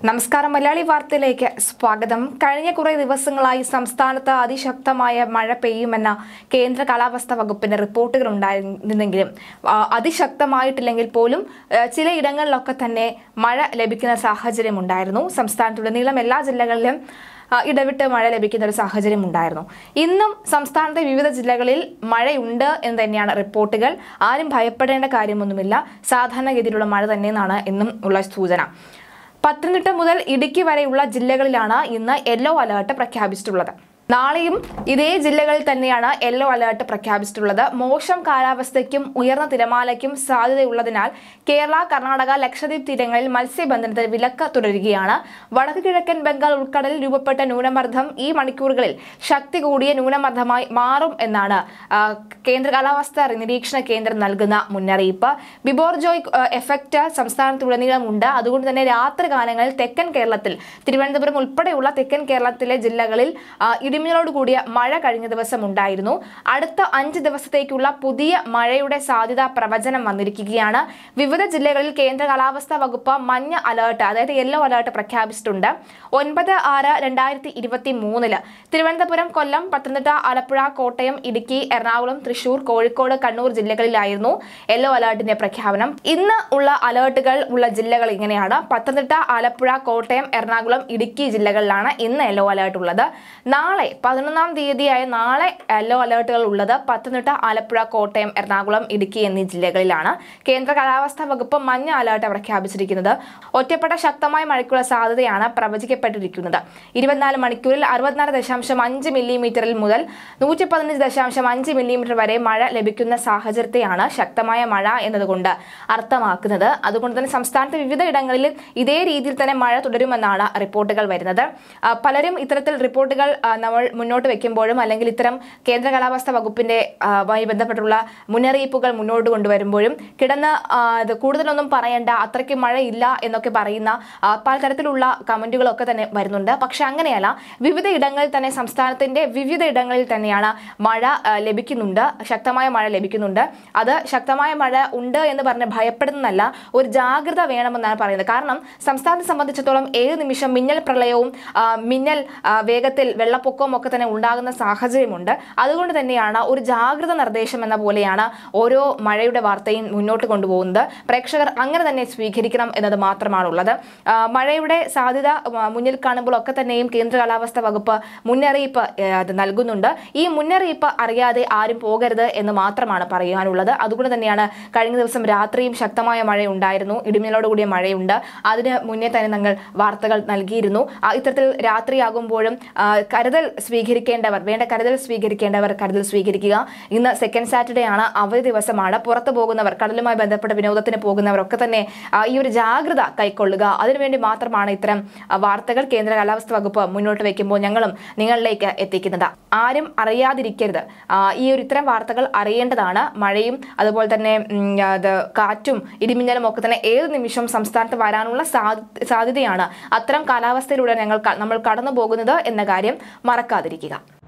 നമസ്കാരം മലയാളി വാർത്തയിലേക്ക് സ്വാഗതം കഴിഞ്ഞ കുറേ ദിവസങ്ങളായി സംസ്ഥാനത്ത് അതിശക്തമായ മഴ പെയ്യുമെന്ന കേന്ദ്ര കാലാവസ്ഥാ വകുപ്പിന്റെ റിപ്പോർട്ടുകൾ ഉണ്ടായിരുന്നെങ്കിലും ആ, അതിശക്തമായിട്ടില്ലെങ്കിൽ പോലും ആ, ചിലയിടങ്ങളിലൊക്കെ തന്നെ മഴ ലഭിക്കുന്ന സാഹചര്യം ഉണ്ടായിരുന്നു സംസ്ഥാനത്തുടനീളം എല്ലാ ജില്ലകളിലും ആ, ഇടവിട്ട് മഴ ലഭിക്കുന്ന ഒരു സാഹചര്യം ഉണ്ടായിരുന്നു ഇന്നും സംസ്ഥാനത്തെ വിവിധ ജില്ലകളിൽ മഴയുണ്ട് എന്ന് തന്നെയാണ് റിപ്പോർട്ടുകൾ ആരും ഭയപ്പെടേണ്ട കാര്യമൊന്നുമില്ല സാധാരണഗതിയിലുള്ള മഴ തന്നെയെന്നാണ് ഇന്നും ഉള്ള സൂചന പത്തനംതിട്ട മുതൽ ഇടുക്കി വരെയുള്ള ജില്ലകളിലാണ് ഇന്ന് യെല്ലോ അലേർട്ട് പ്രഖ്യാപിച്ചിട്ടുള്ളത് നാളെയും ഇതേ ജില്ലകളിൽ തന്നെയാണ് യെല്ലോ അലേർട്ട് പ്രഖ്യാപിച്ചിട്ടുള്ളത് മോശം കാലാവസ്ഥയ്ക്കും ഉയർന്ന തിരമാലയ്ക്കും സാധ്യതയുള്ളതിനാൽ കേരള കർണാടക ലക്ഷദ്വീപ് തീരങ്ങളിൽ മത്സ്യബന്ധനത്തിന് വിലക്ക് തുടരുകയാണ് വടക്ക് കിഴക്കൻ ബംഗാൾ ഉൾക്കടലിൽ രൂപപ്പെട്ട ന്യൂനമർദ്ദം ഈ മണിക്കൂറുകളിൽ ശക്തി കൂടിയ ന്യൂനമർദ്ദമായി മാറും എന്നാണ് ആ, കേന്ദ്ര കാലാവസ്ഥാ നിരീക്ഷണ കേന്ദ്രം നൽകുന്ന മുന്നറിയിപ്പ് ബിബോർജോയ് ആ, എഫക്റ്റ് സംസ്ഥാനത്തുടനീളം ഉണ്ട് അതുകൊണ്ട് തന്നെ രാത്രി കാലങ്ങളിൽ തെക്കൻ കേരളത്തിൽ തിരുവനന്തപുരം ഉൾപ്പെടെയുള്ള തെക്കൻ കേരളത്തിലെ ജില്ലകളിൽ ആ, ഇടിമിന്നലോട് കൂടിയ മഴ കഴിഞ്ഞ ദിവസം ഉണ്ടായിരുന്നു അടുത്ത അഞ്ച് ദിവസത്തേക്കുള്ള പുതിയ മഴയുടെ സാധ്യത പ്രവചനം വന്നിരിക്കുകയാണ് വിവിധ ജില്ലകളിൽ കേന്ദ്ര കാലാവസ്ഥാ വകുപ്പ് മഞ്ഞ അലേർട്ട് അതായത് യെല്ലോ അലേർട്ട് പ്രഖ്യാപിച്ചിട്ടുണ്ട് ഒൻപത് ആറ് രണ്ടായിരത്തി ഇരുപത്തി മൂന്നില് തിരുവനന്തപുരം കൊല്ലം പത്തനംതിട്ട ആലപ്പുഴ കോട്ടയം ഇടുക്കി എറണാകുളം തൃശൂർ കോഴിക്കോട് കണ്ണൂർ ജില്ലകളിലായിരുന്നു യെല്ലോ അലേർട്ടിന്റെ പ്രഖ്യാപനം ഇന്ന് ഉള്ള അലേർട്ടുകൾ ഉള്ള ജില്ലകൾ ഇങ്ങനെയാണ് പത്തനംതിട്ട ആലപ്പുഴ കോട്ടയം എറണാകുളം ഇടുക്കി ജില്ലകളിലാണ് ഇന്ന് യെല്ലോ അലേർട്ട് ഉള്ളത് നാളെ പതിനൊന്നാം തീയതിയായ നാളെ യെല്ലോ അലേർട്ടുകൾ ഉള്ളത് പത്തനംതിട്ട ആലപ്പുഴ കോട്ടയം എറണാകുളം ഇടുക്കി എന്നീ ജില്ലകളിലാണ് കേന്ദ്ര കാലാവസ്ഥാ വകുപ്പ് മഞ്ഞ അലേർട്ട് പ്രഖ്യാപിച്ചിരിക്കുന്നത് ഒറ്റപ്പെട്ട ശക്തമായ മഴയ്ക്കുള്ള സാധ്യതയാണ് പ്രവചിക്കപ്പെട്ടിരിക്കുന്നത് ഇരുപത്തിനാല് മണിക്കൂറിൽ അറുപത്തിനാല് ദശാംശം അഞ്ച് മില്ലിമീറ്ററിൽ മുതൽ നൂറ്റി പതിനഞ്ച് ദശാംശം അഞ്ച് മില്ലിമീറ്റർ വരെ മഴ ലഭിക്കുന്ന സാഹചര്യത്തെയാണ് ശക്തമായ മഴ എന്നതുകൊണ്ട് അർത്ഥമാക്കുന്നത് അതുകൊണ്ട് തന്നെ സംസ്ഥാനത്ത് വിവിധ ഇടങ്ങളിൽ ഇതേ രീതിയിൽ തന്നെ മഴ തുടരുമെന്നാണ് റിപ്പോർട്ടുകൾ വരുന്നത് ആ, പലരും ഇത്തരത്തിൽ റിപ്പോർട്ടുകൾ ആ, നമ്മൾ മുന്നോട്ട് വെക്കുമ്പോഴും അല്ലെങ്കിൽ ഇത്തരം കേന്ദ്ര കാലാവസ്ഥാ വകുപ്പിന്റെ ആ, മായി ബന്ധപ്പെട്ടുള്ള മുന്നറിയിപ്പുകൾ മുന്നോട്ട് കൊണ്ടുവരുമ്പോഴും കിടന്ന് ആ, ഇത് കൂടുതലൊന്നും പറയണ്ട അത്രയ്ക്ക് മഴയില്ല എന്നൊക്കെ പറയുന്ന ആ, പലതരത്തിലുള്ള കമന്റുകളൊക്കെ തന്നെ വരുന്നുണ്ട് പക്ഷെ അങ്ങനെയല്ല വിവിധ ഇടങ്ങളിൽ തന്നെ സംസ്ഥാനത്തിന്റെ വിവിധ ഇടങ്ങളിൽ തന്നെയാണ് മഴ ആ, ലഭിക്കുന്നുണ്ട് ശക്തമായ മഴ ലഭിക്കുന്നുണ്ട് അത് ശക്തമായ മഴ ഉണ്ട് എന്ന് പറഞ്ഞ് ഭയപ്പെടുന്നതല്ല ഒരു ജാഗ്രത വേണമെന്നാണ് പറയുന്നത് കാരണം സംസ്ഥാനത്തെ സംബന്ധിച്ചിടത്തോളം ഏത് നിമിഷം മിന്നൽ പ്രളയവും ആ, മിന്നൽ ആ, വേഗത്തിൽ വെള്ളപ്പൊക്കവും ഒക്കെ തന്നെ ഉണ്ടാകുന്ന സാഹചര്യമുണ്ട് അതുകൊണ്ട് തന്നെയാണ് ഒരു ജാഗ്രത നിർദ്ദേശം എന്ന പോലെയാണ് ഓരോ മഴയുടെ വാർത്തയും മുന്നോട്ട് കൊണ്ടുപോകുന്നത് പ്രേക്ഷകർ അങ്ങനെ തന്നെ സ്വീകരിക്കണം എന്നത് മാത്രമാണുള്ളത് ആ, മഴയുടെ സാധ്യത ആ, മുന്നിൽ കാണുമ്പോൾ ഒക്കെ തന്നെയും കേന്ദ്ര കാലാവസ്ഥാ വകുപ്പ് മുന്നറിയിപ്പ് ആ, അത് നൽകുന്നുണ്ട് ഈ മുന്നറിയിപ്പ് അറിയാതെ ആരും പോകരുത് എന്ന് മാത്രമാണ് പറയാനുള്ളത് അതുകൊണ്ട് തന്നെയാണ് കഴിഞ്ഞ ദിവസം രാത്രിയും ശക്തമായ മഴയുണ്ടായിരുന്നു ഇടിമിന്നലോട് കൂടിയ മഴയുണ്ട് അതിന് മുന്നേ തന്നെ ഞങ്ങൾ വാർത്തകൾ നൽകിയിരുന്നു ആ, ഇത്തരത്തിൽ രാത്രിയാകുമ്പോഴും ആ, കരുതൽ സ്വീകരിക്കേണ്ടവർ വേണ്ട കരുതൽ സ്വീകരിക്കേണ്ടവർ കരുതൽ സ്വീകരിക്കുക ഇന്ന് സെക്കൻഡ് സാറ്റർഡേ ആണ് അവധി ദിവസമാണ് പുറത്തു പോകുന്നവർ കടലുമായി ബന്ധപ്പെട്ട വിനോദത്തിന് പോകുന്നവരൊക്കെ തന്നെ ആ, ഈ ഒരു ജാഗ്രത കൈക്കൊള്ളുക അതിനുവേണ്ടി മാത്രമാണ് ഇത്തരം ആ, വാർത്തകൾ കേന്ദ്ര കാലാവസ്ഥാ വകുപ്പ് മുന്നോട്ട് വയ്ക്കുമ്പോൾ ഞങ്ങളും നിങ്ങളിലേക്ക് എത്തിക്കുന്നത് ആരും അറിയാതിരിക്കരുത് ആ, ഈ ഒരു ഇത്തരം വാർത്തകൾ അറിയേണ്ടതാണ് മഴയും അതുപോലെ തന്നെ ഉം, അത് കാറ്റും ഇടിമിന്നലും ഒക്കെ തന്നെ ഏത് നിമിഷം സംസ്ഥാനത്ത് വരാനുള്ള സാധ്യ- സാധ്യതയാണ് അത്തരം കാലാവസ്ഥയിലൂടെ ഞങ്ങൾ ക- നമ്മൾ കടന്നു പോകുന്നത് എന്ന കാര്യം മറക്കാതിരിക്കുക